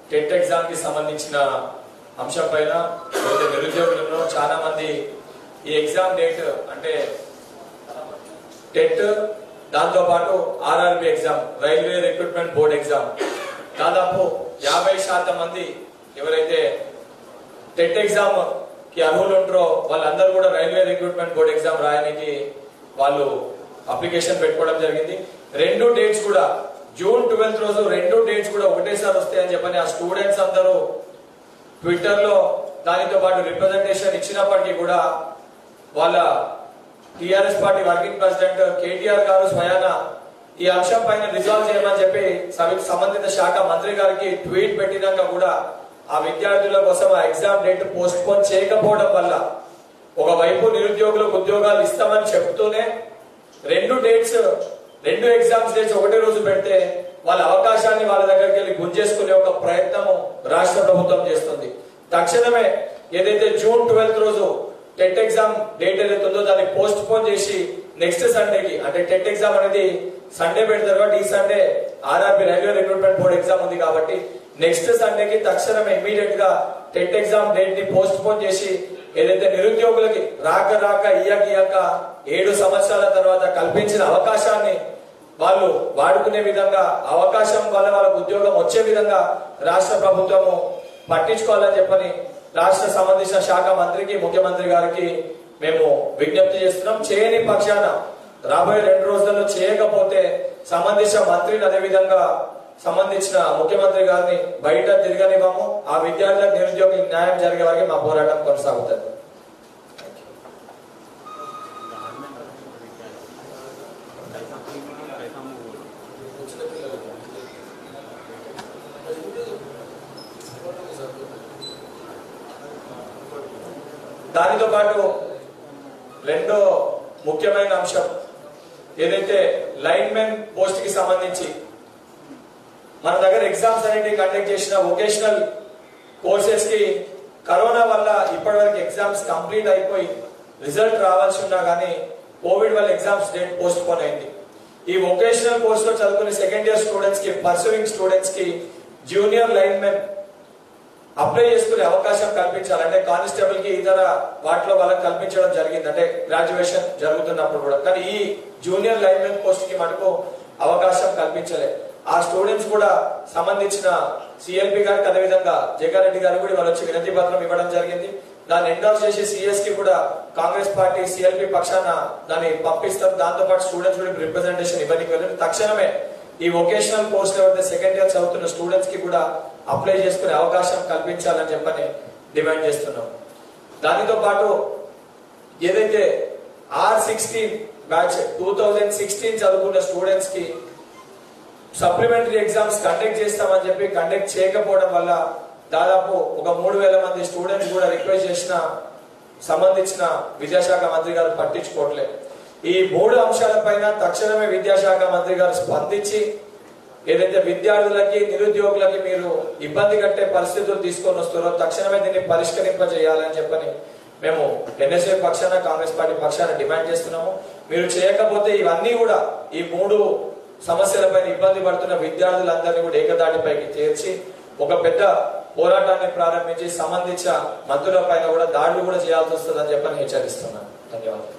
TET exam కి సంబంధించిన అంశం పైన ఎవరైతే నిరుద్యోగులు ఉన్నారో చాలా మంది ఈ ఎగ్జామ్ డేట్ అంటే టెట్ దాంతో పాటు RRB exam railway recruitment board exam దాదాపు యాభై శాతం మంది ఎవరైతే టెట్ ఎగ్జామ్ కి అర్హులు ఉంటారో వాళ్ళందరూ కూడా రైల్వే రిక్రూట్మెంట్ బోర్డ్ ఎగ్జామ్ రాయడానికి వాళ్ళు అప్లికేషన్ పెట్టుకోవడం జరిగింది రెండు డేట్స్ కూడా జూన్ ట్వెల్త్ రోజు రెండు డేట్స్ కూడా ఒకటేసారి వస్తాయని చెప్పని ఆ స్టూడెంట్స్ అందరూ ట్విట్టర్ లో దానితో పాటు రిప్రజెంటేషన్ ఇచ్చినప్పటికీ కూడా వాళ్ళ TRS party working president KTR గారు స్వయాన ఈ అంశం పైన రిజాల్వ్ చేయమని చెప్పి సవి- సంబంధిత శాఖ మంత్రి గారికి ట్వీట్ పెట్టినాక కూడా ఆ విద్యార్థుల కోసం ఆ ఎగ్జామ్ డేట్ పోస్ట్ పోన్ చేయకపోవడం వల్ల ఒకవైపు నిరుద్యోగులకు ఉద్యోగాలు ఇస్తామని చెప్తూనే రెండు డేట్స్ రెండు ఎగ్జామ్స్ డేట్స్ ఒకటే రోజు పెడితే వాళ్ళ అవకాశాన్ని వాళ్ళ దగ్గరికి వెళ్ళి గుంజేసుకునే ఒక ప్రయత్నము రాష్ట్ర ప్రభుత్వం చేస్తుంది తక్షణమే ఏదైతే జూన్ ట్వెల్త్ రోజు టెట్ ఎగ్జామ్ డేట్ ఏదైతే ఉందో దాన్ని పోస్ట్ పోన్ చేసి నెక్స్ట్ సండేకి అంటే టెట్ ఎగ్జామ్ అనేది సండే పెడతారు కాబట్టి ఈ Sunday RRB railway recruitment board exam ఉంది కాబట్టి నెక్స్ట్ సండేకి తక్షణమే ఇమీడియట్ గా టెట్ ఎగ్జామ్ డేట్ ని పోస్ట్ పోన్ చేసి ఏదైతే నిరుద్యోగులకి రాక రాక ఇయ్యక ఇయ్యక ఏడు సంవత్సరాల తర్వాత కల్పించిన అవకాశాన్ని వాళ్ళు వాడుకునే విధంగా అవకాశం వల్ల వాళ్ళకు ఉద్యోగం వచ్చే విధంగా రాష్ట్ర ప్రభుత్వము పట్టించుకోవాలని చెప్పని రాష్ట్ర సంబంధించిన శాఖ మంత్రికి ముఖ్యమంత్రి గారికి మేము విజ్ఞప్తి చేస్తున్నాం చేయని పక్షాన రాబోయే రెండు రోజులలో చేయకపోతే సంబంధించిన మంత్రిని అదే విధంగా సంబంధించిన ముఖ్యమంత్రి గారిని బయట తిరగనివ్వము ఆ విద్యార్థులకు నిరుద్యోగి న్యాయం జరిగే వరకు మా పోరాటం కొనసాగుతుంది దానితో పాటు రెండో ముఖ్యమైన అంశం ఏదైతే లైన్ మెన్ పోస్ట్ కి సంబంధించి మన దగ్గర ఎగ్జామ్స్ అనేటివి కండక్ట్ చేసిన వొకేషనల్ కోర్సెస్ కి కరోనా వల్ల ఇప్పటివరకు ఎగ్జామ్స్ కంప్లీట్ అయిపోయి రిజల్ట్ రావాల్సి ఉన్నా కానీ కోవిడ్ వల్ల ఎగ్జామ్స్ డేట్ పోస్ట్ పోన్ అయింది ఈ వొకేషనల్ కోర్స్ లో చదువుకునే సెకండ్ ఇయర్ స్టూడెంట్స్ కి పర్సూయింగ్ స్టూడెంట్స్ కి జూనియర్ లైన్ మెన్ అప్లై చేసుకునే అవకాశం కల్పించాలి అంటే కానిస్టేబుల్ కి ఇతర వాటిలో వాళ్ళకి కల్పించడం జరిగింది అంటే గ్రాడ్యుయేషన్ జరుగుతున్నప్పుడు కూడా కానీ ఈ జూనియర్ లైన్మెన్ పోస్ట్ కి మటుకు అవకాశం కల్పించలే ఆ స్టూడెంట్స్ కూడా సంబంధించిన సిఎల్పి గారికి అదేవిధంగా జగన్ రెడ్డి గారు కూడా వాళ్ళు వచ్చి వినతి పత్రం ఇవ్వడం జరిగింది దాన్ని ఎండోర్స్ చేసి సిఎస్ కి కూడా కాంగ్రెస్ పార్టీ సిఎల్పి పక్షాన దాన్ని పంపిస్తారు దాంతో పాటు స్టూడెంట్స్ కూడా రిప్రజెంటేషన్ ఇవ్వడానికి వెళ్ళి తక్షణమే ఈ వొకేషనల్ కోర్స్ ఎవరైతే సెకండ్ ఇయర్ చదువుతున్న స్టూడెంట్స్ కి కూడా అప్లై చేసుకునే అవకాశం కల్పించాలని చెప్పని డిమాండ్ చేస్తున్నాం దానితో పాటు ఏదైతే R sixteen batch two thousand sixteen చదువుకున్న స్టూడెంట్స్ కి సప్లిమెంటరీ ఎగ్జామ్స్ కండక్ట్ చేస్తామని చెప్పి కండక్ట్ చేయకపోవడం వల్ల దాదాపు ఒక మూడు వేల మంది స్టూడెంట్స్ కూడా రిక్వెస్ట్ చేసిన సంబంధించిన విద్యాశాఖ మంత్రి గారు పట్టించుకోవట్లేదు ఈ మూడు అంశాలపైన తక్షణమే విద్యాశాఖ మంత్రి గారు స్పందించి ఏదైతే విద్యార్థులకి నిరుద్యోగులకి మీరు ఇబ్బంది కట్టే పరిస్థితులు తీసుకొని వస్తారో తక్షణమే దీన్ని పరిష్కరింపజేయాలని చెప్పని మేము ఎన్ఎస్ఏ పక్షాన కాంగ్రెస్ పార్టీ పక్షాన డిమాండ్ చేస్తున్నాము మీరు చేయకపోతే ఇవన్నీ కూడా ఈ మూడు సమస్యలపైన ఇబ్బంది పడుతున్న విద్యార్థులందరినీ కూడా ఏకదాటిపైకి చేర్చి ఒక పెద్ద పోరాటాన్ని ప్రారంభించి సంబంధించిన మంత్రుల పైన కూడా దాడులు కూడా చేయాల్సి వస్తుందని చెప్పని హెచ్చరిస్తున్నాను ధన్యవాదాలు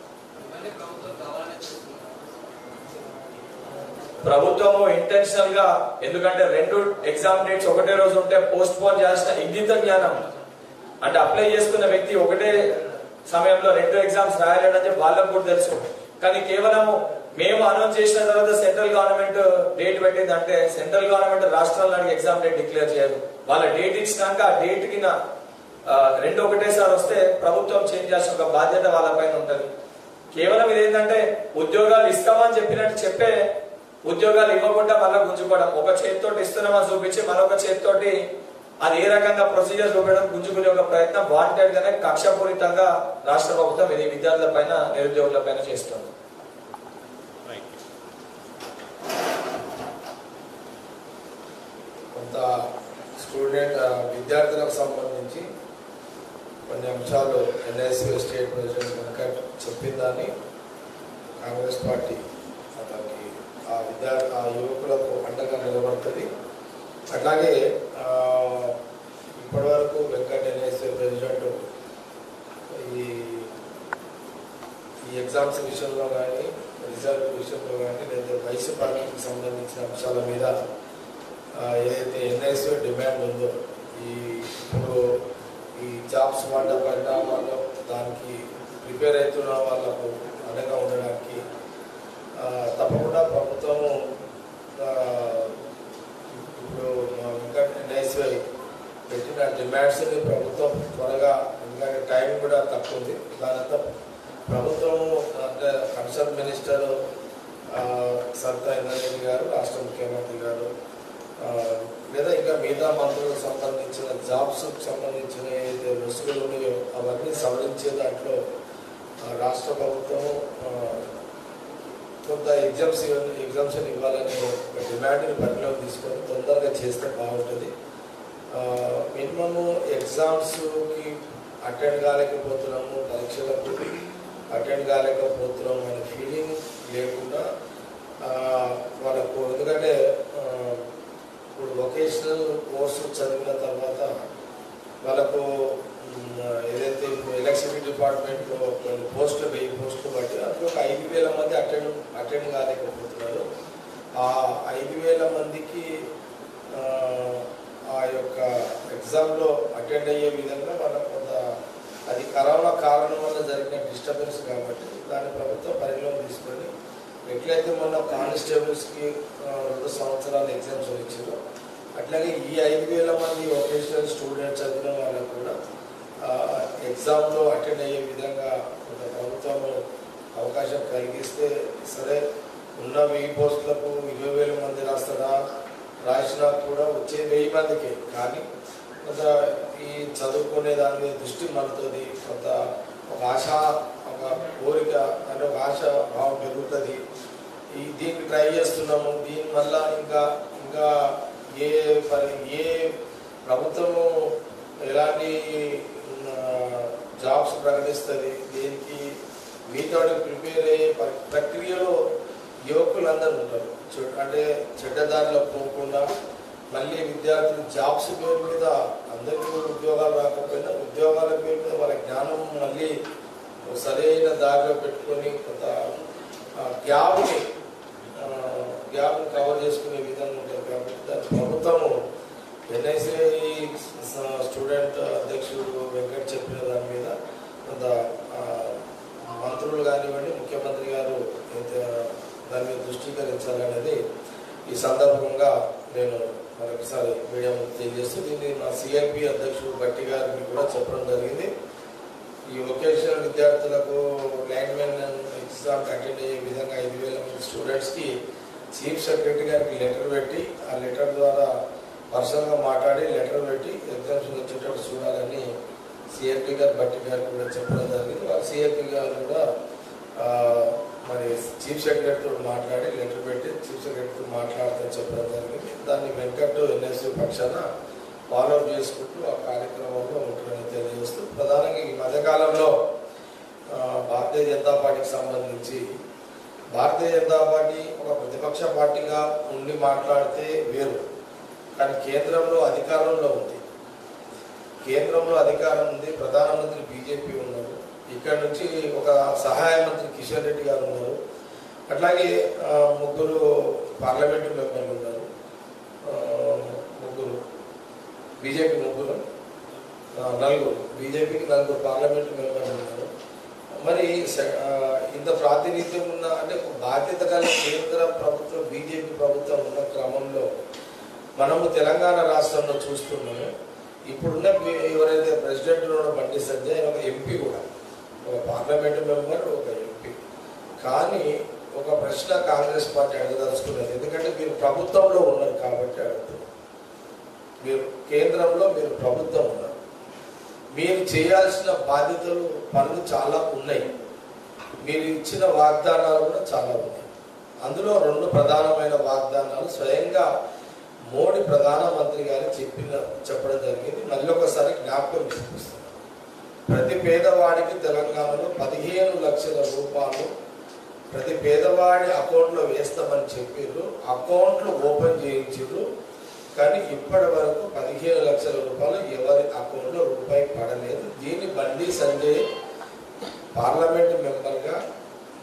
ప్రభుత్వము ఇంటెన్షనల్ గా ఎందుకంటే రెండు ఎగ్జామ్ డేట్స్ ఒకటే రోజు ఉంటే పోస్ట్ పోన్ చేయాల్సిన ఇంగిత జ్ఞానం అంటే అప్లై చేసుకున్న వ్యక్తి ఒకటే సమయంలో రెండు ఎగ్జామ్స్ రాయలేడని చెప్పి వాళ్ళకు కూడా తెలుసు కానీ కేవలం మేము అనౌన్స్ చేసిన తర్వాత సెంట్రల్ గవర్నమెంట్ డేట్ పెట్టింది అంటే సెంట్రల్ గవర్నమెంట్ రాష్ట్రాల నాటికి ఎగ్జామ్ డేట్ డిక్లేర్ చేయదు వాళ్ళ డేట్ ఇచ్చినాక ఆ డేట్ కింద ఆ, రెండు ఒకటేసారి వస్తే ప్రభుత్వం చేంజ్ చేయాల్సిన ఒక బాధ్యత వాళ్ళ పైన ఉంటది కేవలం ఇదేంటంటే ఉద్యోగాలు ఇస్తామని చెప్పినట్టు చెప్పే ఉద్యోగాలు ఇవ్వకుండా మళ్ళీ గుంజుకోవడం ఒక చేతితోటి ఇస్తున్నామని చూపించి మరొక చేతితోటి అది ఏ రకంగా ప్రొసీజర్ చూపడం గుంజుకునే ఒక ప్రయత్నం వాంటెడ్ గానే కక్షపూరితంగా రాష్ట్ర ప్రభుత్వం ఇది విద్యార్థుల పైన నిరుద్యోగుల పైన చేస్తుంది కొంత స్టూడెంట్ ఆ, విద్యార్థులకు సంబంధించి కొన్ని అంశాలు ఎన్ఎస్యూ స్టేట్ ప్రెసిడెంట్ కనుక చెప్పిన దాన్ని కాంగ్రెస్ పార్టీ అతనికి ఆ విద్యార్థి ఆ యువకులకు అండగా నిలబడుతుంది అట్లాగే ఆ, ఎగ్జామ్స్ విషయంలో కానీ రిజల్ట్ విషయంలో కానీ లేదా వయసు పరిమితికి సంబంధించిన అంశాల మీద ఆ, ఏదైతే ఎన్ఐసి డిమాండ్ ఉందో ఈ ఇప్పుడు ఈ జాబ్స్ వాళ్ళ పరిణామాలు దానికి ప్రిపేర్ అవుతున్న వాళ్ళకు అండగా ఉండడానికి ఆ, తప్పకుండా ప్రభుత్వం ఇప్పుడు ఇంకా ఎన్ఐసిఐ పెట్టిన డిమాండ్స్ని ప్రభుత్వం త్వరగా ఎందుకంటే టైం కూడా తక్కువ ఉంది దానంతా ప్రభుత్వం అంటే కన్సర్న్ మినిస్టర్ సత్తా ఇంద్రారెడ్డి గారు రాష్ట్ర ముఖ్యమంత్రి గారు ఆ, లేదా ఇంకా మిగతా మంత్రులకు సంబంధించిన జాబ్స్ సంబంధించిన ఏదైతే వస్తువులు ఉన్నాయో అవన్నీ సవరించే దాంట్లో ఆ, రాష్ట్ర ప్రభుత్వం ఆ, కొంత ఎగ్జామ్స్ ఎగ్జామ్షన్ ఇవ్వాలని ఒక డిమాండ్ని పరిగణలోకి తీసుకొని తొందరగా చేస్తే బాగుంటుంది మినిమమ్ ఎగ్జామ్స్కి అటెండ్ కాలేకపోతున్నాము పరీక్షలకు అటెండ్ కాలేకపోతున్నాము అనే ఫీలింగ్ లేకుండా ఆ, వాళ్ళకు ఎందుకంటే ఆ, ఇప్పుడు వొకేషనల్ కోర్సు చదివిన తర్వాత వాళ్ళకు మ్, ఏదైతే ఇప్పుడు ఎలక్ట్రిసిటీ డిపార్ట్మెంట్లో కొన్ని పోస్టులు వెయ్యి పోస్టులు బట్టి అందులో ఒక ఐదు వేల మంది అటెండ్ అటెండ్ కాలేకపోతున్నారు ఆ ఐదు వేల మందికి ఆ, ఆ యొక్క ఎగ్జామ్లో అటెండ్ అయ్యే విధంగా వాళ్ళకు కొంత అది కరోనా కారణం వల్ల జరిగిన డిస్టర్బెన్స్ కాబట్టి దాన్ని ప్రభుత్వం పరిగణలోకి తీసుకొని ఎట్లయితే మొన్న కానిస్టేబుల్స్కి ఆ, రెండు సంవత్సరాలు ఎగ్జామ్స్ ఇచ్చారో అట్లాగే ఈ ఐదు వేల మంది వొకేషనల్ స్టూడెంట్స్ చదివిన వాళ్ళకు కూడా ఆ, ఎగ్జామ్లో అటెండ్ అయ్యే విధంగా కొంత ప్రభుత్వం అవకాశం కలిగిస్తే సరే ఉన్న వెయ్యి పోస్టులకు ఇరవై వేల మంది రాస్తారా రాసినా కూడా వచ్చే వెయ్యి మందికే కానీ కొంత ఈ చదువుకునే దాని మీద దృష్టి మలుతుంది కొంత ఒక ఆశ ఒక కోరిక అంటే ఒక ఆశ భావం పెరుగుతుంది ఈ దీన్ని ట్రై చేస్తున్నాము దీనివల్ల ఇంకా ఇంకా ఏ పరి ఏ ప్రభుత్వము ఎలాంటి జాబ్స్ ప్రకటిస్తుంది దీనికి మీతో ప్రిపేర్ అయ్యే ప్ర- ప్రక్రియలో యువకులందరూ ఉంటారు చు- అంటే చెడ్డదారిలో పోకుండా మళ్ళీ విద్యార్థులు జాబ్స్ పేరు మీద అందరికీ కూడా ఉద్యోగాలు రాకపోయినా ఉద్యోగాల పేరు మీద వాళ్ళ జ్ఞానం మళ్ళీ ఒక సరైన దారిలో పెట్టుకొని కొంత ఆ, గ్యాప్ని ఆ, గ్యాప్ని కవర్ చేసుకునే విధంగా ఉంటుంది కాబట్టి దాని ప్రభుత్వము ఎన్ఐసిఐ స్టూడెంట్ అధ్యక్షుడు వెంకట్ చెప్పిన దాని మీద కొంత ఆ, మంత్రులు కానివ్వండి ముఖ్యమంత్రి గారు ఎంత దాని మీద దృష్టీకరించాలనేది ఈ సందర్భంగా నేను మరొకసారి మీడియా ముందు తెలియజేస్తూ దీన్ని మా సిఐపి అధ్యక్షుడు భట్టి గారికి కూడా చెప్పడం జరిగింది ఈ వొకేషనల్ విద్యార్థులకు లైన్మెన్ ఎగ్జామ్ అటెండ్ అయ్యే విధంగా ఐదు వేల మంది స్టూడెంట్స్కి చీఫ్ సెక్రటరీ గారికి లెటర్ పెట్టి ఆ లెటర్ ద్వారా పర్సనల్గా మాట్లాడి లెటర్ పెట్టి ఎగ్జామ్స్ వచ్చేటట్టు చూడాలని సిఎఫ్టీ గారు భట్టి గారికి కూడా చెప్పడం జరిగింది వాళ్ళు సిఎఫ్టీ గారు కూడా ఆ, మరి చీఫ్ సెక్రటరీతో మాట్లాడి లెటర్ పెట్టి చీఫ్ సెక్రటరీతో మాట్లాడతాని చెప్పడం జరిగింది దాన్ని వెంకట్ ఎన్ఎస్యూ పక్షాన ఫాలో చేసుకుంటూ ఆ కార్యక్రమంలో ఉంటుందని తెలియజేస్తూ ప్రధానంగా ఈ మధ్యకాలంలో ఆ, భారతీయ జనతా పార్టీకి సంబంధించి భారతీయ జనతా పార్టీ ఒక ప్రతిపక్ష పార్టీగా ఉండి మాట్లాడితే వేరు కానీ కేంద్రంలో అధికారంలో ఉంది కేంద్రంలో అధికారం ఉంది ప్రధానమంత్రి బీజేపీ ఉన్నారు ఇక్కడ నుంచి ఒక సహాయ మంత్రి కిషన్ రెడ్డి గారు ఉన్నారు అట్లాగే ఆ, ముగ్గురు పార్లమెంటు మెంబర్లు ఉన్నారు ఆ, ముగ్గురు బీజేపీ ముగ్గురు ఆ, నలుగురు బీజేపీకి నలుగురు పార్లమెంటు మెంబర్లు ఉన్నారు మరి స- ఆ, ఇంత ప్రాతినిధ్యం ఉన్న అంటే ఒక బాధ్యత కలిగిన కేంద్ర ప్రభుత్వం బీజేపీ ప్రభుత్వం ఉన్న క్రమంలో మనము తెలంగాణ రాష్ట్రంలో చూస్తున్నాము ఇప్పుడున్న బి- ఎవరైతే ప్రెసిడెంట్ ఉన్నాడో బండి సంజయ్ ఆయన ఒక ఎంపీ కూడా ఒక పార్లమెంటు మెంబర్ ఒక ఎంపీ కానీ ఒక ప్రశ్న కాంగ్రెస్ పార్టీ అడగదలుచుకున్నది ఎందుకంటే మీరు ప్రభుత్వంలో ఉన్నారు కాబట్టి అడుగుతున్నారు మీరు కేంద్రంలో మీరు ప్రభుత్వం ఉన్నారు మీరు చేయాల్సిన బాధ్యతలు పనులు చాలా ఉన్నాయి మీరు ఇచ్చిన వాగ్దానాలు కూడా చాలా ఉన్నాయి అందులో రెండు ప్రధానమైన వాగ్దానాలు స్వయంగా మోడీ ప్రధానమంత్రి గారు చెప్పిన చెప్పడం జరిగింది మళ్ళీ ఒకసారి జ్ఞాపకం చూపిస్తున్నారు ప్రతి పేదవాడికి తెలంగాణలో పదిహేను లక్షల రూపాయలు ప్రతి పేదవాడి అకౌంట్లో వేస్తామని చెప్పారు అకౌంట్లు ఓపెన్ చేయించారు కానీ ఇప్పటి వరకు పదిహేను లక్షల రూపాయలు ఎవరి అకౌంట్లో రూపాయి పడలేదు దీన్ని బండి సంజయ్ పార్లమెంట్ మెంబర్గా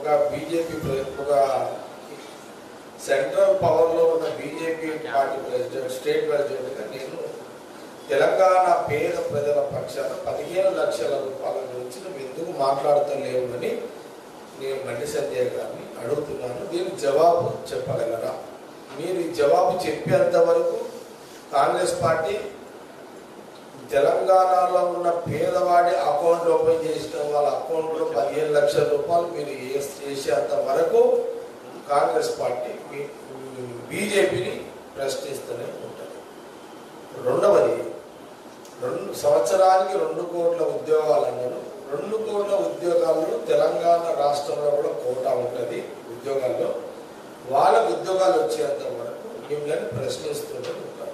ఒక బీజేపీ ఒక సెంట్రల్ పవర్లో ఉన్న బీజేపీ పార్టీ ప్రెసిడెంట్ స్టేట్ ప్రెసిడెంట్గా నేను తెలంగాణ పేద ప్రజల పక్షాన పదిహేను లక్షల రూపాయల గురించి నువ్వు ఎందుకు మాట్లాడతలేవు అని నేను బండి సంజయ్ గారిని అడుగుతున్నాను దీనికి జవాబు చెప్పగలరా మీరు ఈ జవాబు చెప్పేంత వరకు కాంగ్రెస్ పార్టీ తెలంగాణలో ఉన్న పేదవాడి అకౌంట్ ఓపెన్ చేసిన వాళ్ళ అకౌంట్లో పదిహేను లక్షల రూపాయలు మీరు వేస్- వేసేంత వరకు కాంగ్రెస్ పార్టీ మీ- బీజేపీని ప్రశ్నిస్తూనే ఉంటుంది రెండవది రెండు సంవత్సరానికి రెండు కోట్ల ఉద్యోగాలు అన్నారు రెండు కోట్ల ఉద్యోగాల్లో తెలంగాణ రాష్ట్రంలో కూడా కోటా ఉంటుంది ఉద్యోగాల్లో వాళ్ళకు ఉద్యోగాలు వచ్చేంత వరకు మిమ్మల్ని ప్రశ్నిస్తూనే ఉంటారు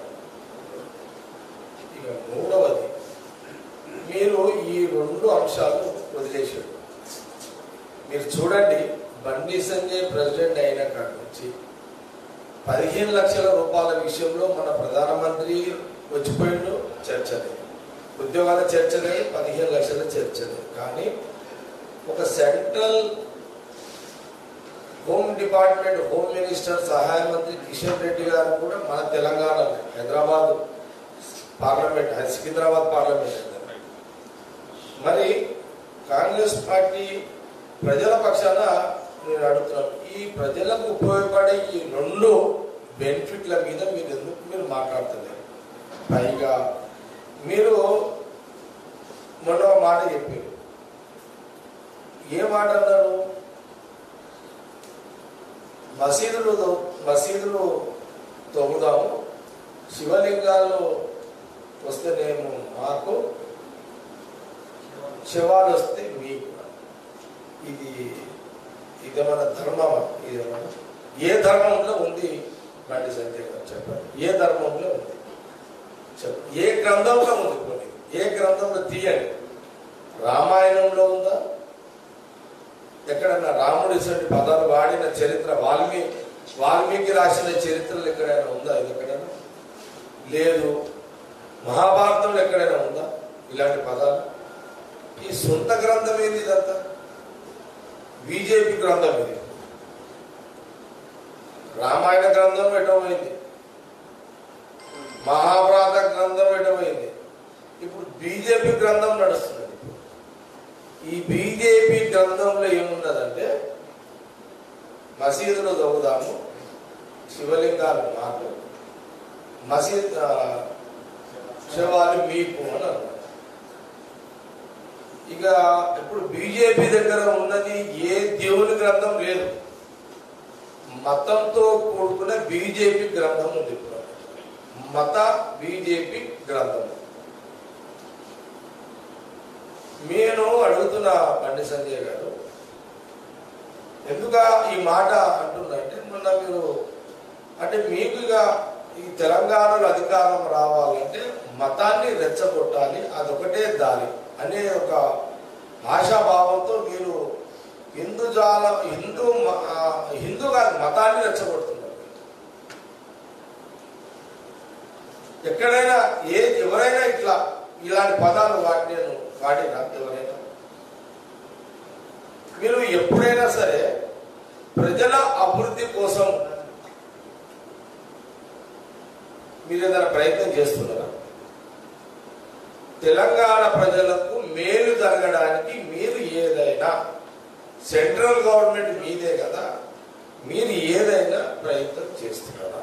ఇక మూడవది మీరు ఈ రెండు అంశాలు వదిలేశారు మీరు చూడండి బండి సంజయ్ ప్రెసిడెంట్ అయిన కాడి నుంచి పదిహేను లక్షల రూపాయల విషయంలో మన ప్రధానమంత్రి వచ్చిపోయిండు చర్చ లేదు ఉద్యోగాల చర్చ లేదు పదిహేను లక్షల చర్చ లేదు కానీ ఒక central home department home minister సహాయ మంత్రి కిషన్ రెడ్డి గారు కూడా మన తెలంగాణ హైదరాబాద్ పార్లమెంట్ అది సికింద్రాబాద్ పార్లమెంట్ అన్నారు. మరి కాంగ్రెస్ పార్టీ ప్రజల పక్షాన నేను అడుగుతున్నాను ఈ ప్రజలకు ఉపయోగపడే ఈ రెండు బెనిఫిట్ల మీద మీరు ఎందుకు మీరు మాట్లాడుతున్నారు పైగా మీరు మొన్న ఒక మాట చెప్పారు ఏ మాట అన్నారు మసీదులు తో- మసీదులు తవ్వుదాము శివలింగాలు వస్తేనేమో మాకు శివాలు వస్తే మీకు ఇది ఇదేమన్నా ధర్మమా ఇదేమన్నా ఏ ధర్మంలో ఉంది బండి సంజయ్ గారు చెప్పండి ఏ ధర్మంలో ఉంది చెప్పండి ఏ గ్రంథంలో ఉంది కొన్ని ఏ గ్రంథంలో తీయండి రామాయణంలో ఉందా ఎక్కడన్నా రాముడి ఇటువంటి పదాలు వాడిన చరిత్ర వాల్మీకి వాల్మీకి రాసిన చరిత్రలు ఎక్కడైనా ఉందా ఇది ఎక్కడైనా లేదు మహాభారతంలో ఎక్కడైనా ఉందా ఇలాంటి పదాలు ఈ సొంత గ్రంథం ఏంది ఇదంతా బీజేపీ గ్రంథం ఇది రామాయణ గ్రంథం ఎటమైంది మహాభారత గ్రంథం ఎటమైంది ఇప్పుడు బీజేపీ గ్రంథం నడుస్తున్నది ఈ బీజేపీ గ్రంథంలో ఏమున్నదంటే మసీదులో చదువుదాము శివలింగాలు మాకు మసీద్ ఆ, శివాలు మీకు అని అన్నారు ఇక ఇప్పుడు బీజేపీ దగ్గర ఉన్నది ఏ దేవుని గ్రంథం లేదు మతంతో కూడుకున్న బీజేపీ గ్రంథం ఉంది ఇప్పుడు మత బీజేపీ గ్రంథం నేను అడుగుతున్న బండి సంజయ్ గారు ఎందుక ఈ మాట అంటున్నంటే మొన్న మీరు అంటే మీకు ఇక ఈ తెలంగాణలో అధికారం రావాలంటే మతాన్ని రెచ్చగొట్టాలి అదొకటే దారి అనే ఒక ఆశాభావంతో మీరు హిందూ జాల హిందూ మ- ఆ, హిందూ కాదు మతాన్ని రెచ్చగొడుతున్నారు ఎక్కడైనా ఏ ఎవరైనా ఇట్లా ఇలాంటి పదాలు వాడి నేను వాడినా ఎవరైనా మీరు ఎప్పుడైనా సరే ప్రజల అభివృద్ధి కోసం మీరు ఏదైనా ప్రయత్నం చేస్తున్నారా తెలంగాణ ప్రజలకు మేలు జరగడానికి మీరు ఏదైనా సెంట్రల్ గవర్నమెంట్ మీదే కదా మీరు ఏదైనా ప్రయత్నం చేస్తున్నారా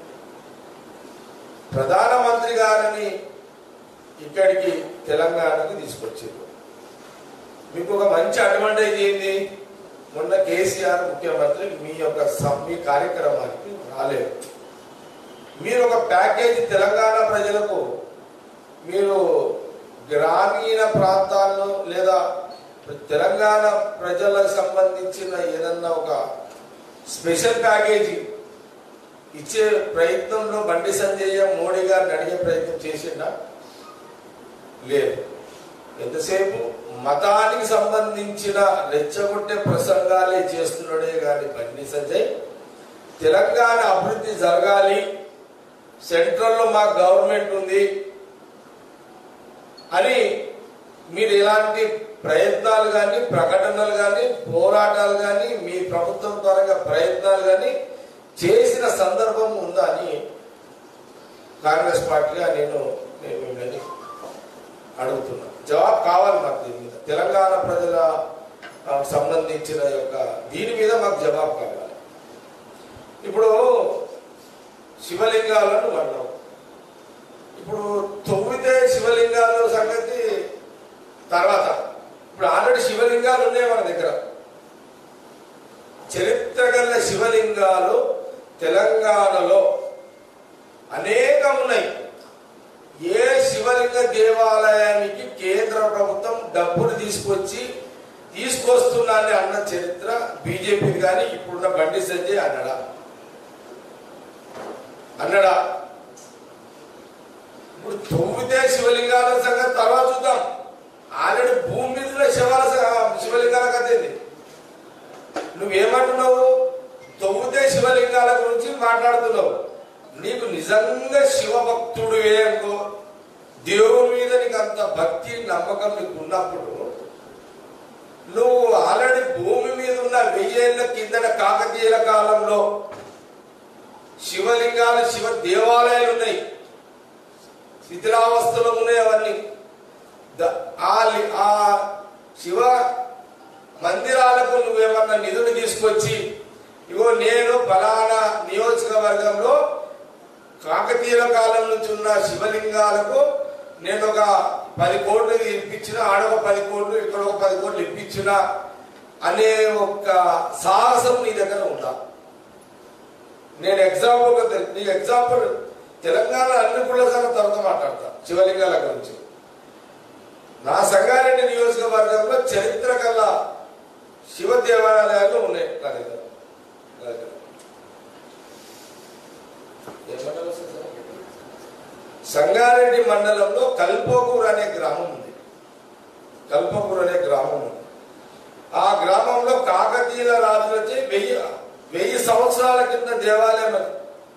ప్రధానమంత్రి గారిని ఇక్కడికి తెలంగాణకు తీసుకొచ్చారు మీకు ఒక మంచి అడ్వాంటేజ్ ఏంది మొన్న కేసీఆర్ ముఖ్యమంత్రి మీ యొక్క సం- మీ కార్యక్రమానికి రాలేదు మీరు ఒక ప్యాకేజీ తెలంగాణ ప్రజలకు మీరు గ్రామీణ ప్రాంతాల్లో లేదా తెలంగాణ ప్రజలకు సంబంధించిన ఏదన్నా ఒక స్పెషల్ ప్యాకేజీ ఇచ్చే ప్రయత్నంలో బండి సంజయ్ మోడీ గారిని అడిగే ప్రయత్నం చేసిండా లేదు ఎంతసేపు మతానికి సంబంధించిన రెచ్చగొట్టే ప్రసంగాలే చేస్తున్నాడే కానీ బండి సంజయ్ తెలంగాణ అభివృద్ధి జరగాలి సెంట్రల్లో మా గవర్నమెంట్ ఉంది అని మీరు ఎలాంటి ప్రయత్నాలు కానీ ప్రకటనలు కానీ పోరాటాలు కానీ మీ ప్రభుత్వం పరంగా ప్రయత్నాలు కానీ చేసిన సందర్భం ఉందా అని కాంగ్రెస్ పార్టీగా నేను నేను మిమ్మల్ని అడుగుతున్నా జవాబు కావాలి మాకు దీని మీద తెలంగాణ ప్రజల ఆ, సంబంధించిన యొక్క దీని మీద మాకు జవాబు కావాలి ఇప్పుడు శివలింగాలను అన్నాం ఇప్పుడు తొమ్మిదే శివలింగాల సంగతి తర్వాత ఇప్పుడు ఆల్రెడీ శివలింగాలు ఉన్నాయి మన దగ్గర చరిత్ర గల శివలింగాలు తెలంగాణలో అనేకం ఉన్నాయి ఏ శివలింగ దేవాలయానికి కేంద్ర ప్రభుత్వం డబ్బులు తీసుకొచ్చి తీసుకొస్తున్నానని అన్న చరిత్ర బీజేపీ కానీ ఇప్పుడున్న బండి సంజయ్ అన్నడా అన్నడా ఇప్పుడు తొమ్మిదే శివలింగాల సంగతి తర్వాత చూద్దాం ఆల్రెడీ భూమి మీద ఉన్న శివాల స- శివలింగాల కథ ఏంది నువ్వేమంటున్నావు తొమ్మిదే శివలింగాల గురించి మాట్లాడుతున్నావు నీకు నిజంగా శివభక్తుడు అనుకో దేవుని మీద నీకు అంత భక్తి నమ్మకం నీకు ఉన్నప్పుడు నువ్వు ఆల్రెడీ భూమి మీద ఉన్న వెయ్యేళ్ల కిందట కాకతీయుల కాలంలో శివలింగాలు శివ దేవాలయాలు ఉన్నాయి శిథిలావస్థలో ఉన్నాయి అవన్నీ ద- ఆ లి- ఆ శివ మందిరాలకు నువ్వేమన్నా నిధులు తీసుకొచ్చి ఇగో నేను ఫలానా నియోజకవర్గంలో కాకతీయుల కాలం నుంచి ఉన్న శివలింగాలకు నేను ఒక పది కోట్లు ఇప్పించిన ఆడొక పది కోట్లు ఇక్కడ ఒక పది కోట్లు ఇప్పించిన అనే ఒక సాహసం నీ దగ్గర ఉందా నేను ఎగ్జాంపుల్ నీకు ఎగ్జాంపుల్ తెలంగాణ అన్ని గుళ్ళ సంగతి తర్వాత మాట్లాడతా శివలింగాల గురించి నా సంగారెడ్డి నియోజకవర్గంలో చరిత్ర గల శివ దేవాలయాలు ఉన్నాయి నా దగ్గర నా దగ్గర. ఏ మండలం వస్తుంది సార్? సంగారెడ్డి మండలంలో కల్పోకూర్ అనే గ్రామం ఉంది కల్పకూర్ అనే గ్రామం ఉంది ఆ గ్రామంలో కాకతీయుల రాజులచే వెయ్యి వెయ్యి సంవత్సరాల కింద దేవాలయం అది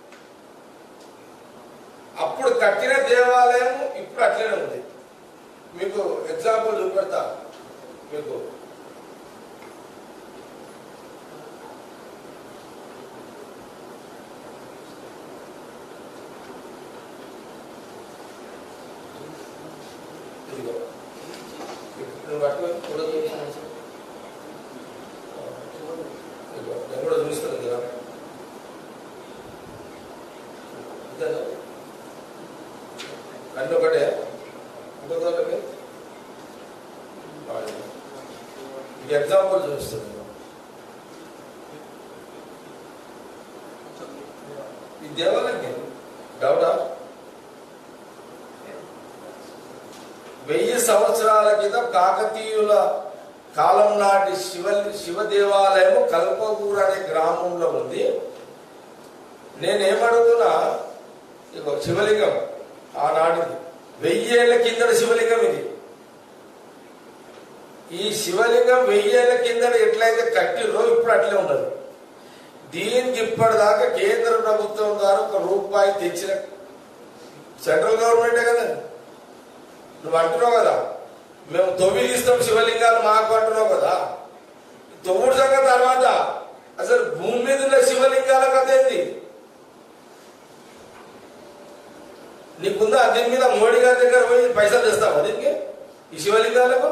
అప్పుడు కట్టిన దేవాలయం ఇప్పుడు అట్లనే ఉంది మీకు ఎగ్జాంపుల్ చూపెడతా మీకు ఇదిగో నువ్వు పట్టుకో కూడా చూపిస్తాను సార్. ఇదిగో, నేను కూడా చూపిస్తాను కదా ఇదేనా? అన్నీ ఒకటే ఇంకొక ఒకటి ఇది ఎగ్జాంపుల్ చూపిస్తుంది ఈ దేవాలయం డౌటా వెయ్యి సంవత్సరాల క్రితం కాకతీయుల కాలం నాటి శివ శివ దేవాలయము కల్పకూరు అనే గ్రామంలో ఉంది నేనేమడుగుతున్నా ఇగో శివలింగం ఆనాటిది వెయ్యేళ్ల కిందట శివలింగం ఇది ఈ శివలింగం వెయ్యేళ్ల కిందట ఎట్లయితే కట్టిరో ఇప్పుడు అట్లే ఉండదు దీనికి ఇప్పటిదాకా కేంద్ర ప్రభుత్వం ద్వారా ఒక రూపాయి తెచ్చిన సెంట్రల్ గవర్నమెంటే కదా నువ్వు అంటున్నావు కదా మేము తొమ్మిది ఇస్తాం శివలింగాలు మాకు అంటున్నావు కదా తొమ్మిది సంగతి తర్వాత అసలు భూమి మీద ఉన్న శివలింగాల కథ ఏంది నీకుందా దీని మీద మోడీ గారి దగ్గర పోయి పైసలు తెస్తావా దీనికి ఈ శివలింగాలకు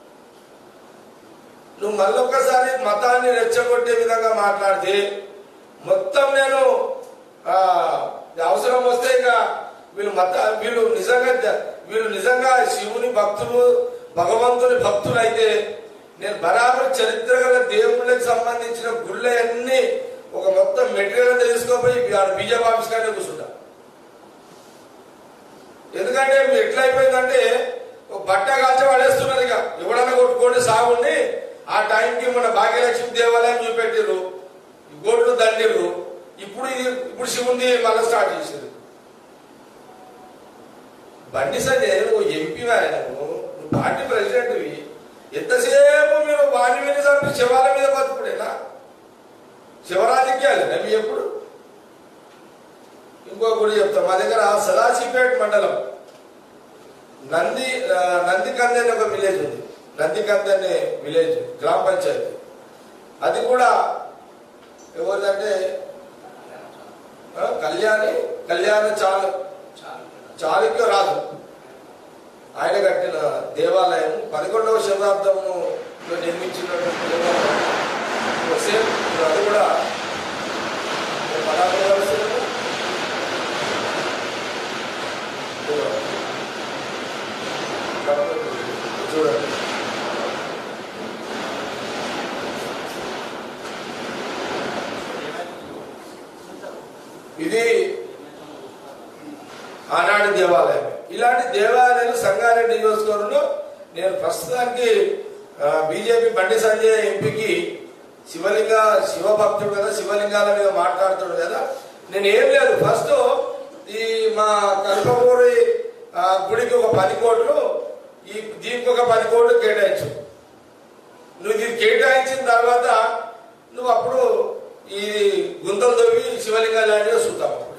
నువ్వు మళ్ళొక్కసారి మతాన్ని రెచ్చగొట్టే విధంగా మాట్లాడితే మొత్తం నేను ఆ, అవసరం వస్తే ఇక వీళ్ళు మత వీళ్ళు నిజంగా జ- వీళ్ళు నిజంగా శివుని భక్తులు భగవంతుని భక్తులు అయితే నేను బరాబర్ చరిత్ర గల దేవుళ్ళకి సంబంధించిన గుళ్ళన్నీ ఒక మొత్తం మెటీరియల్ తెలుసుకోపోయి బీజేపీ ఆఫీస్ కానీ కూర్చుంటా ఎందుకంటే మీరు ఎట్లా అయిపోయిందంటే ఒక బట్ట కాల్చి పడేస్తున్నారు ఇక ఎవడన్నా కొట్టుకోండి సాగుండి ఆ టైంకి మన భాగ్యలక్ష్మి దేవాలయం చూపెట్టిర్రు గోట్లు దండిర్రు ఇప్పుడు ఇది ఇప్పుడు శివుని మళ్ళీ స్టార్ట్ చేసారు బండి సంజయ్ నువ్వు ఎంపీ నువ్వు నువ్వు పార్టీ ప్రెసిడెంట్వి ఎంతసేపు మీరు వాడి మీద చంపి శివాల మీద బతుకుడేనా శివరాజకీయాలు మీ ఎప్పుడు ఇంకో గుడి చెప్తాం మా దగ్గర సదాశివపేట మండలం నంది ఆ, నందికంద అనే ఒక విలేజ్ ఉంది నందికంద అనే విలేజ్ గ్రామ పంచాయతీ అది కూడా ఎవరిదంటే ఆ, కళ్యాణి కళ్యాణ చాలు చాళుక్య రాజు ఆయన కట్టిన దేవాలయం పదకొండవ శతాబ్దము నిర్మించినటువంటి దేవాలయం సేమ్ అది కూడా పదహారు వరుసలు చూడండి ఇది ఆనాటి దేవాలయం ఇలాంటి దేవాలయాలు సంగారెడ్డి నియోజకవర్గంలో నేను ప్రస్తుతానికి బీజేపీ బండి సంజయ్ ఎంపీకి శివలింగ శివభక్తుడు కదా శివలింగాల మీద మాట్లాడుతాడు కదా నేను ఏం లేదు ఫస్ట్ ఈ మా కల్పపూరి ఆ, గుడికి ఒక పది కోట్లు ఈ దీనికి ఒక పది కోట్లు కేటాయించు నువ్వు ఇది కేటాయించిన తర్వాత నువ్వు అప్పుడు ఈ గుంతలు తవ్వి శివలింగాలు లాంటివి చూద్దాం అప్పుడు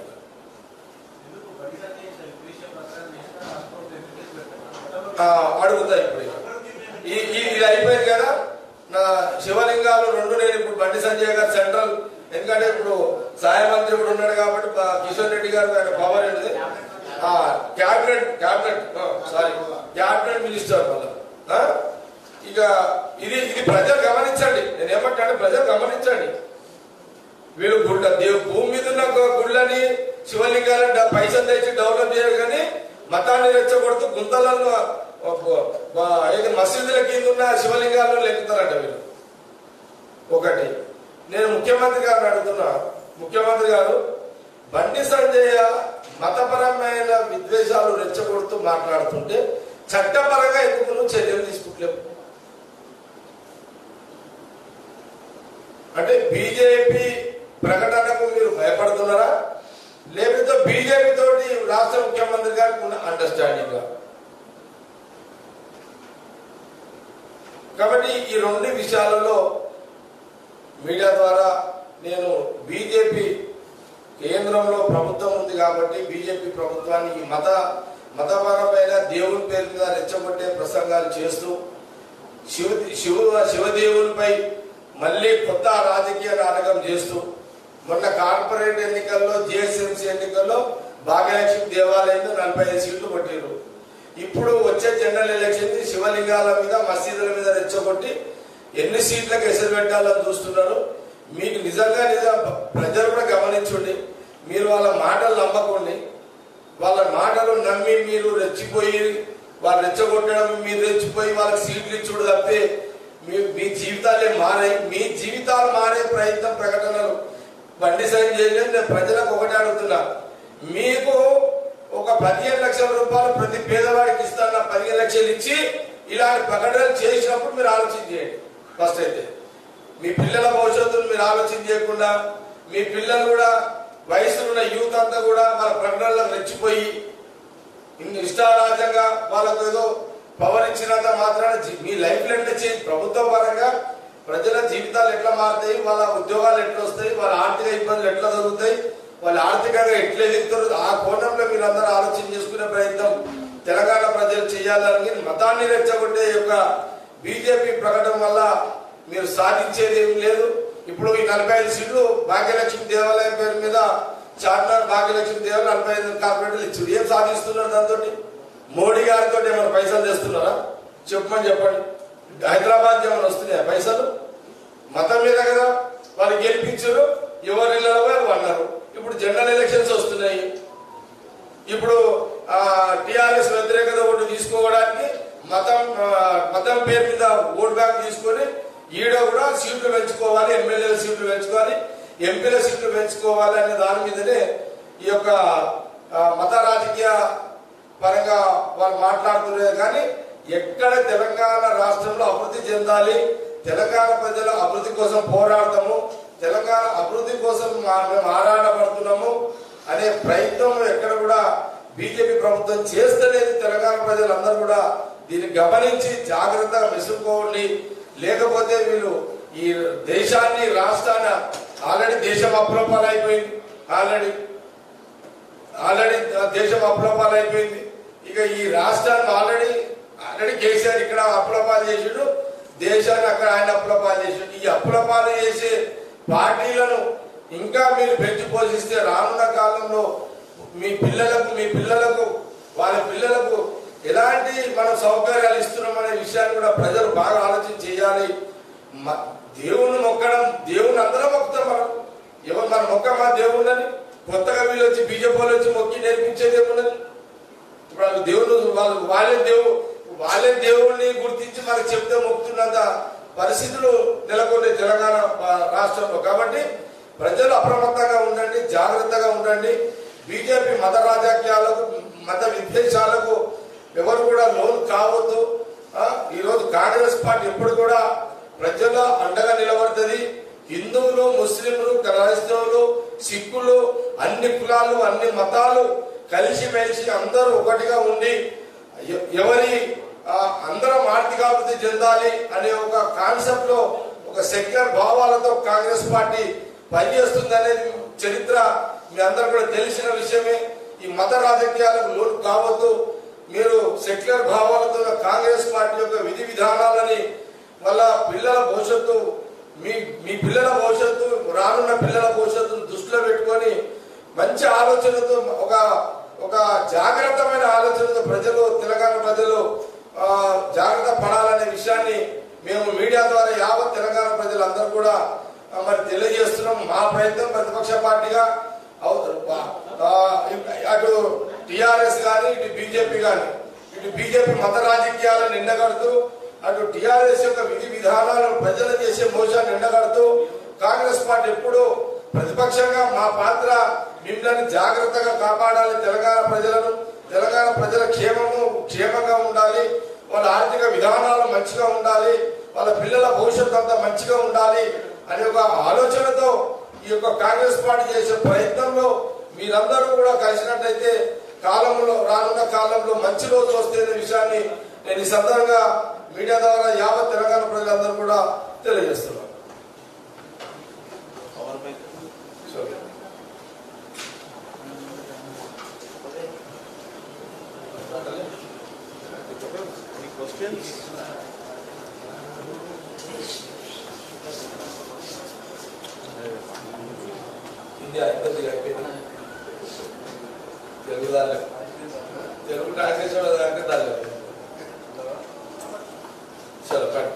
ఆ, అడుగుతా ఇప్పుడు ఇక. ఈ ఈ- ఇది అయిపోయింది కదా నా శివలింగాలు రెండు నేను ఇప్పుడు బండి సంజయ్ గారు సెంట్రల్ ఎందుకంటే ఇప్పుడు సహాయ మంత్రి కూడా ఉన్నాడు కాబట్టి బా- కిషన్ రెడ్డి గారు ఆయన పవర్ ఏంటిది cabinet cabinet sorry cabinet minister వల్ల ఆ? ఇక ఇది ఇది ప్రజలు గమనించండి నేను ఏమంటాను ప్రజలు గమనించండి వీళ్ళు గుడ్డ దేవు భూమి మీద ఉన్న ఒక గుళ్ళని శివలింగాలను డ- పైసలు తెచ్చి డెవలప్ చేయాలి కానీ మతాన్ని రెచ్చగొడుతూ గుంతలను ఒక- ఒక- ఏది మసీదుల కింద ఉన్న శివలింగాలను లెక్కుతారంట వీళ్ళు ఒకటి నేను ముఖ్యమంత్రి గారిని అడుగుతున్నా ముఖ్యమంత్రి గారు బండి సంజయ మతపరమైన విద్వేషాలు రెచ్చగొడుతూ మాట్లాడుతుంటే చట్టపరంగా ఎందుకు నువ్వు చర్యలు తీసుకుంటలేవు అంటే బీజేపీ ప్రకటనకు మీరు భయపడుతున్నారా లేకపోతే బీజేపీ తోటి రాష్ట్ర ముఖ్యమంత్రి గారికి ఉన్న అండర్స్టాండింగ్ కాబట్టి ఈ రెండు విషయాలలో మీడియా ద్వారా నేను బీజేపీ కేంద్రంలో ప్రభుత్వం ఉంది కాబట్టి బీజేపీ ప్రభుత్వాన్ని ఈ మత మతపరమైన దేవుని పేరు మీద రెచ్చగొట్టే ప్రసంగాలు చేస్తూ శివ శివ శివదేవునిపై మళ్ళీ కొత్త రాజకీయ నాటకం చేస్తూ మొన్న కార్పొరేట్ ఎన్నికల్లో జిఎస్ఎంసీ ఎన్నికల్లో భాగ్యలక్ష్మి దేవాలయంలో నలభై ఐదు సీట్లు కొట్టారు ఇప్పుడు వచ్చే జనరల్ ఎలక్షన్ కి శివలింగాల మీద మసీదుల మీద రెచ్చగొట్టి ఎన్ని సీట్లకు ఎసరు పెట్టాలని చూస్తున్నారు మీకు నిజంగా నిజం ప్రజలు కూడా గమనించండి మీరు వాళ్ళ మాటలు నమ్మకండి వాళ్ళ మాటలు నమ్మి మీరు రెచ్చిపోయి వాళ్ళు రెచ్చగొట్టడం మీరు రెచ్చిపోయి వాళ్ళకి సీట్లు ఇచ్చుడు తప్పితే మీ మీ జీవితాలే మారాయి మీ జీవితాలు మారే ప్రయత్నం ప్రకటనలు బండి సైన్ చేయలేదు నేను ప్రజలకు ఒకటే అడుగుతున్నా మీకు ఒక పదిహేను లక్షల రూపాయలు ప్రతి పేదవాడికి ఇస్తాన పదిహేను లక్షలు ఇచ్చి ఇలాంటి ప్రకటనలు చేసినప్పుడు మీరు ఆలోచన చేయండి ఫస్ట్ అయితే మీ పిల్లల భవిష్యత్తును మీరు ఆలోచన చేయకుండా మీ పిల్లలు కూడా వయసులో ఉన్న యూత్ అంతా కూడా వాళ్ళ ప్రకటనలకు రెచ్చిపోయి ఇన్ని ఇష్టారాజ్యంగా వాళ్ళకు ఏదో పవర్ ఇచ్చినంత మాత్రాన జీ- మీ లైఫ్ ఎట్లా చేంజ్ ప్రభుత్వ పరంగా ప్రజల జీవితాలు ఎట్లా మారుతాయి వాళ్ళ ఉద్యోగాలు ఎట్లా వస్తాయి వాళ్ళ ఆర్థిక ఇబ్బందులు ఎట్లా జరుగుతాయి వాళ్ళు ఆర్థికంగా ఎట్లా ఎదుగుతారు ఆ కోణంలో మీరు అందరూ ఆలోచన చేసుకునే ప్రయత్నం తెలంగాణ ప్రజలు చేయాలని మతాన్ని రెచ్చగొట్టే యొక్క బీజేపీ ప్రకటన వల్ల మీరు సాధించేది ఏం లేదు ఇప్పుడు ఈ నలభై ఐదు సీట్లు భాగ్యలక్ష్మి దేవాలయం పేరు మీద చార్మినార్ భాగ్యలక్ష్మి దేవాలయం నలభై ఐదు కార్పొరేటర్లు ఇచ్చారు ఏం సాధిస్తున్నారు దాంతో మోడీ గారితో ఏమైనా పైసలు తెస్తున్నారా చెప్పమని చెప్పండి హైదరాబాద్ ఏమైనా వస్తున్నాయా పైసలు మతం మీద కదా వాళ్ళు గెలిపించారు ఎవరు ఇళ్ళలో వారు అన్నారు ఇప్పుడు జనరల్ ఎలక్షన్స్ వస్తున్నాయి ఇప్పుడు టిఆర్ఎస్ వ్యతిరేకత ఓటు తీసుకోవడానికి మతం ఆ, మతం పేరు మీద ఓట్ బ్యాంక్ తీసుకొని ఈడ కూడా సీట్లు పెంచుకోవాలి ఎమ్మెల్యేల సీట్లు పెంచుకోవాలి ఎంపీల సీట్లు పెంచుకోవాలి అనే దాని మీదనే ఈ యొక్క ఆ, మత రాజకీయ పరంగా వాళ్ళు మాట్లాడుతున్నారు కానీ ఎక్కడ తెలంగాణ రాష్ట్రంలో అభివృద్ధి చెందాలి తెలంగాణ ప్రజల అభివృద్ధి కోసం పోరాడతాము తెలంగాణ అభివృద్ధి కోసం మా- మేము ఆరాటపడుతున్నాము అనే ప్రయత్నం ఎక్కడ కూడా బీజేపీ ప్రభుత్వం చేస్తలేదు తెలంగాణ ప్రజలందరూ కూడా దీన్ని గమనించి జాగ్రత్తగా మెసులుకోండి లేకపోతే వీళ్ళు ఈ దేశాన్ని రాష్ట్రాన్ని ఆల్రెడీ దేశం అప్రూపాలు అయిపోయింది ఆల్రెడీ ఆల్రెడీ దేశం అప్రూపాలు అయిపోయింది ఇక ఈ రాష్ట్రాన్ని ఆల్రెడీ ఆల్రెడీ కేసీఆర్ ఇక్కడ అప్పులపాలు చేసిండు దేశాన్ని అక్కడ ఆయన అప్పులపాలు చేసిండు ఈ అప్పులపాలు చేసే పార్టీలను ఇంకా మీరు పెంచి పోషిస్తే రానున్న కాలంలో మీ పిల్లలకు మీ పిల్లలకు వాళ్ళ పిల్లలకు ఎలాంటి మనం సౌకర్యాలు ఇస్తున్నాం అనే విషయాన్ని కూడా ప్రజలు బాగా ఆలోచన చేయాలి మ- దేవుణ్ణి మొక్కడం దేవుని అందరం మొక్కుతాం మనం ఎవరు మన మొక్కమా దేవుణ్ణని కొత్తగా వీళ్ళు వచ్చి బీజేపీ వాళ్ళు వచ్చి మొక్కి నేర్పించేది ఏమున్నది ఇప్పుడు వాళ్ళు దేవుడు వాళ్ళు వాళ్ళే దేవుడు వాళ్ళే దేవుడిని గుర్తించి మనకు చెప్తే మొక్కుతున్నంత పరిస్థితులు నెలకొనే తెలంగాణ ప- రాష్ట్రంలో కాబట్టి ప్రజలు అప్రమత్తంగా ఉండండి జాగ్రత్తగా ఉండండి బీజేపీ మత రాజకీయాలకు మత విద్వేషాలకు ఎవరు కూడా లోన్ కావద్దు ఆ, ఈరోజు కాంగ్రెస్ పార్టీ ఎప్పుడు కూడా ప్రజల అండగా నిలబడుతుంది హిందువులు ముస్లింలు క్రైస్తవులు సిక్కులు అన్ని కులాలు అన్ని మతాలు కలిసిమెలిసి అందరూ ఒకటిగా ఉండి ఎ- ఎవరి ఆ, అందరం ఆర్థికాభివృద్ధి చెందాలి అనే ఒక కాన్సెప్ట్ లో ఒక సెక్యులర్ భావాలతో కాంగ్రెస్ పార్టీ పనిచేస్తుంది అనేది చరిత్ర మీ అందరూ కూడా తెలిసిన విషయమే ఈ మత రాజకీయాలకు లోటు కావద్దు మీరు సెక్యులర్ భావాలతో ఉన్న కాంగ్రెస్ పార్టీ యొక్క విధి విధానాలని వాళ్ళ పిల్లల భవిష్యత్తు మీ మీ పిల్లల భవిష్యత్తు రానున్న పిల్లల భవిష్యత్తును దృష్టిలో పెట్టుకొని మంచి ఆలోచనతో ఒక ఒక జాగ్రత్తమైన ఆలోచనతో ప్రజలు తెలంగాణ ప్రజలు ఆ, జాగ్రత్త పడాలనే విషయాన్ని మేము మీడియా ద్వారా యావత్ తెలంగాణ ప్రజలందరూ కూడా ఆ, మరి తెలియజేస్తున్నాం మా ప్రయత్నం ప్రతిపక్ష పార్టీగా అవు- ఆ, అటు టిఆర్ఎస్ కానీ ఇటు బీజేపీ కానీ ఇటు బీజేపీ మత రాజకీయాలను ఎండగడుతూ అటు టిఆర్ఎస్ యొక్క విధి విధానాలను ప్రజలు చేసే మోసాన్ని ఎండగడుతూ కాంగ్రెస్ పార్టీ ఎప్పుడు ప్రతిపక్షంగా మా పాత్ర మిమ్మల్ని జాగ్రత్తగా కాపాడాలి తెలంగాణ ప్రజలను తెలంగాణ ప్రజల క్షేమము క్షేమంగా ఉండాలి వాళ్ళ ఆర్థిక విధానాలు మంచిగా ఉండాలి వాళ్ళ పిల్లల భవిష్యత్తు అంతా మంచిగా ఉండాలి అనే ఒక ఆలోచనతో ఈ యొక్క కాంగ్రెస్ పార్టీ చేసే ప్రయత్నంలో మీరందరూ కూడా కలిసినట్టయితే కాలంలో రానున్న కాలంలో మంచి రోజులు వస్తాయనే విషయాన్ని నేను ఈ సందర్భంగా మీడియా ద్వారా యావత్ తెలంగాణ ప్రజలందరూ కూడా తెలియజేస్తున్నాను సరే. హిందీ అయిపోయింది అయిపోయింది తెలుగు దాని తెలుగు ట్రాన్స్లేషన్ దాకా దాని చలో కట్